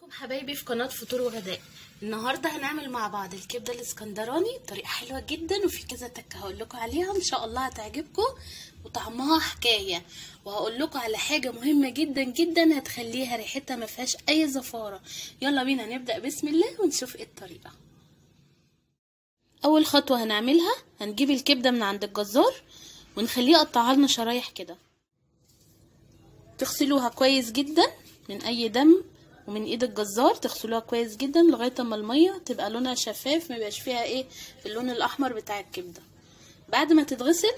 حبايبي في قناة فطور وغداء النهاردة هنعمل مع بعض الكبدة الاسكندراني بطريقة حلوة جدا وفي كذا تكة هقول لكم عليها ان شاء الله هتعجبكم وطعمها حكاية وهقول لكم على حاجة مهمة جدا جدا هتخليها ريحتها ما فيهاش اي زفارة يلا بينا نبدأ بسم الله ونشوف ايه الطريقة اول خطوة هنعملها هنجيب الكبدة من عند الجزار ونخليه يقطعها لنا شرايح كده تغسلوها كويس جدا من اي دم ومن ايد الجزار تغسلوها كويس جدا لغايه اما الميه تبقى لونها شفاف ما يبقاش فيها ايه اللون الاحمر بتاع الكبده بعد ما تتغسل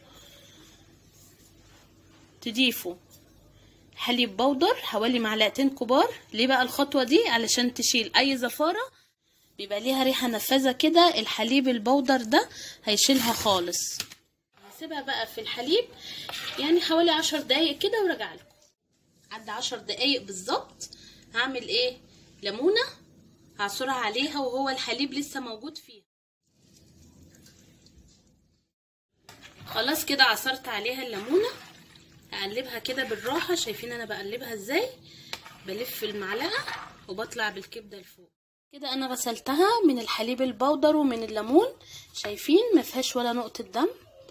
تضيفوا حليب بودر حوالي معلقتين كبار ليه بقى الخطوه دي علشان تشيل اي زفاره بيبقى ليها ريحه نفاذه كده الحليب البودر ده هيشيلها خالص هسيبها بقى في الحليب يعني حوالي عشر دقايق كده وراجع لكم عدى عشر دقايق بالظبط هعمل ايه ليمونه هعصرها عليها وهو الحليب لسه موجود فيها خلاص كده عصرت عليها الليمونه هقلبها كده بالراحه شايفين انا بقلبها ازاي بلف المعلقه وبطلع بالكبده لفوق كده انا غسلتها من الحليب البودر ومن الليمون شايفين ما فيهاش ولا نقطه دم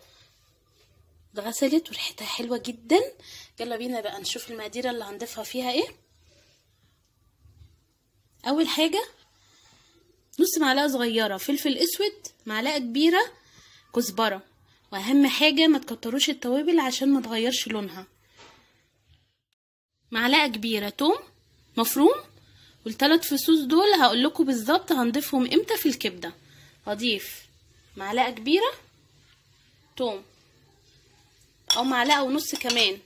اتغسلت وريحتها حلوه جدا يلا بينا بقى نشوف المقادير اللي هنضيفها فيها ايه اول حاجه نص معلقه صغيره فلفل اسود معلقه كبيره كزبره واهم حاجه ما تكتروش التوابل عشان ما تغيرش لونها معلقه كبيره توم مفروم والثلاث فصوص دول هقول لكم بالظبط هنضيفهم امتى في الكبده هضيف معلقه كبيره توم او معلقه ونص كمان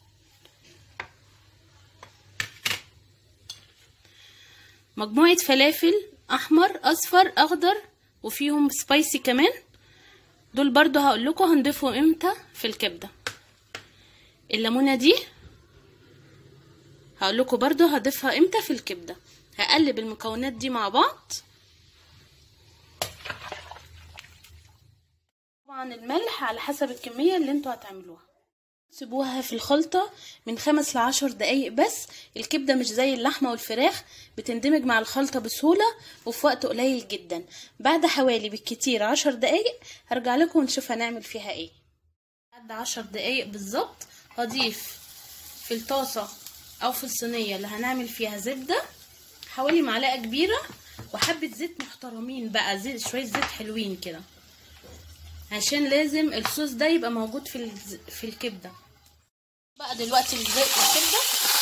مجموعة فلافل احمر اصفر اخضر وفيهم سبايسي كمان دول برضو هقول لكم هنضيفهم امتى في الكبدة الليمونة دي هقول لكم برضو هضيفها امتى في الكبدة هقلب المكونات دي مع بعض طبعا الملح على حسب الكمية اللي انتوا هتعملوها سيبوها في الخلطة من خمس لعشر دقايق بس الكبدة مش زي اللحمة والفراخ بتندمج مع الخلطة بسهولة وفي وقت قليل جدا بعد حوالي بالكتير عشر دقايق هرجع لكم ونشوف هنعمل فيها ايه بعد عشر دقايق بالظبط هضيف في الطاسة او في الصينية اللي هنعمل فيها زبدة حوالي معلقة كبيرة وحبة زيت محترمين بقى زيت شوية زيت حلوين كده عشان لازم الصوص ده يبقى موجود في الز... في الكبده بقى دلوقتي الزيت الكبده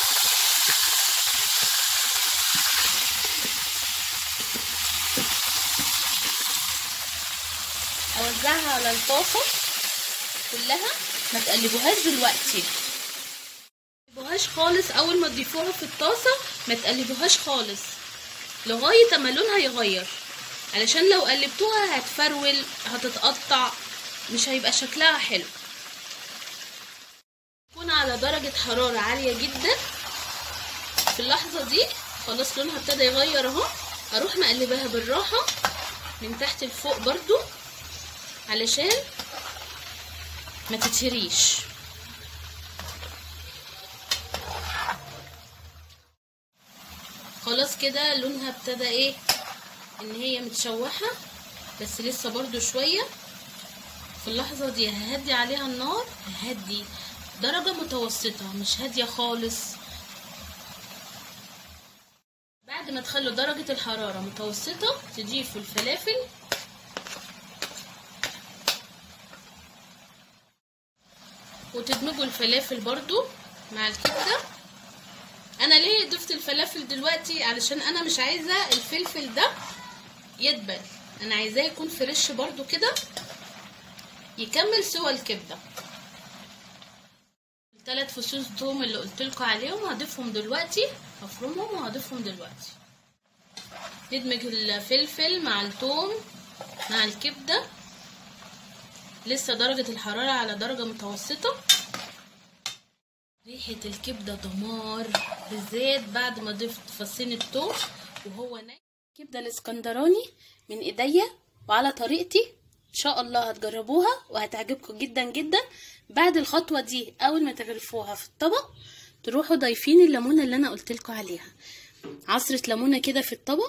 اوزعها على الطاسه كلها ما تقلبوهاش دلوقتي ما تقلبوهاش خالص اول ما تضيفوها في الطاسه ما تقلبوهاش خالص لغايه اما لونها يغير علشان لو قلبتوها هتفرول هتتقطع مش هيبقى شكلها حلو تكون على درجة حرارة عالية جدا في اللحظة دي خلاص لونها ابتدى يغير اهو اروح مقلباها بالراحة من تحت لفوق برضو علشان ما تتهريش خلاص كده لونها ابتدى ايه ان هي متشوحة بس لسه برضو شوية في اللحظة دي ههدي عليها النار ههدي درجة متوسطة مش هادية خالص بعد ما تخلوا درجة الحرارة متوسطة تضيفوا الفلافل وتدمجوا الفلافل برضو مع الكبدة انا ليه ضفت الفلافل دلوقتي علشان انا مش عايزة الفلفل ده يدبل انا عايزاه يكون فريش برضو كده يكمل سوى الكبده الثلاث فصوص توم اللي قلت لكم عليهم هضيفهم دلوقتي هفرمهم وهضيفهم دلوقتي ندمج الفلفل مع التوم مع الكبده لسه درجه الحراره على درجه متوسطه ريحه الكبده دمار بالذات بعد ما ضفت فصين التوم وهو ناي الكبده الاسكندراني من ايديا وعلى طريقتي ان شاء الله هتجربوها وهتعجبكم جدا جدا بعد الخطوه دي اول ما تغرفوها في الطبق تروحوا ضايفين الليمونه اللي انا قلت لكم عليها عصرة ليمونة كده في الطبق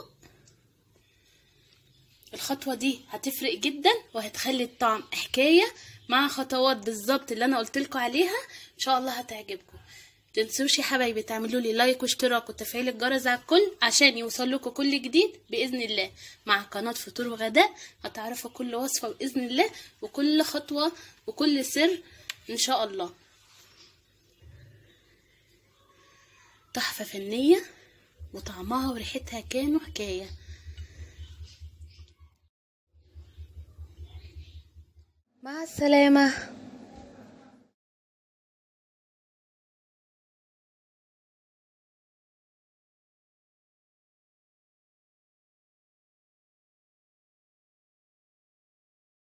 الخطوة دي هتفرق جدا وهتخلي الطعم حكاية مع خطوات بالظبط اللي انا قلتلكوا عليها ان شاء الله هتعجبكم تنسوش يا حبايبي تعملوا لي لايك واشتراك وتفعيل الجرس على الكل عشان يوصل لكم كل جديد باذن الله مع قناه فطور وغداء هتعرفوا كل وصفه باذن الله وكل خطوه وكل سر ان شاء الله تحفه فنيه وطعمها وريحتها كانوا حكايه مع السلامه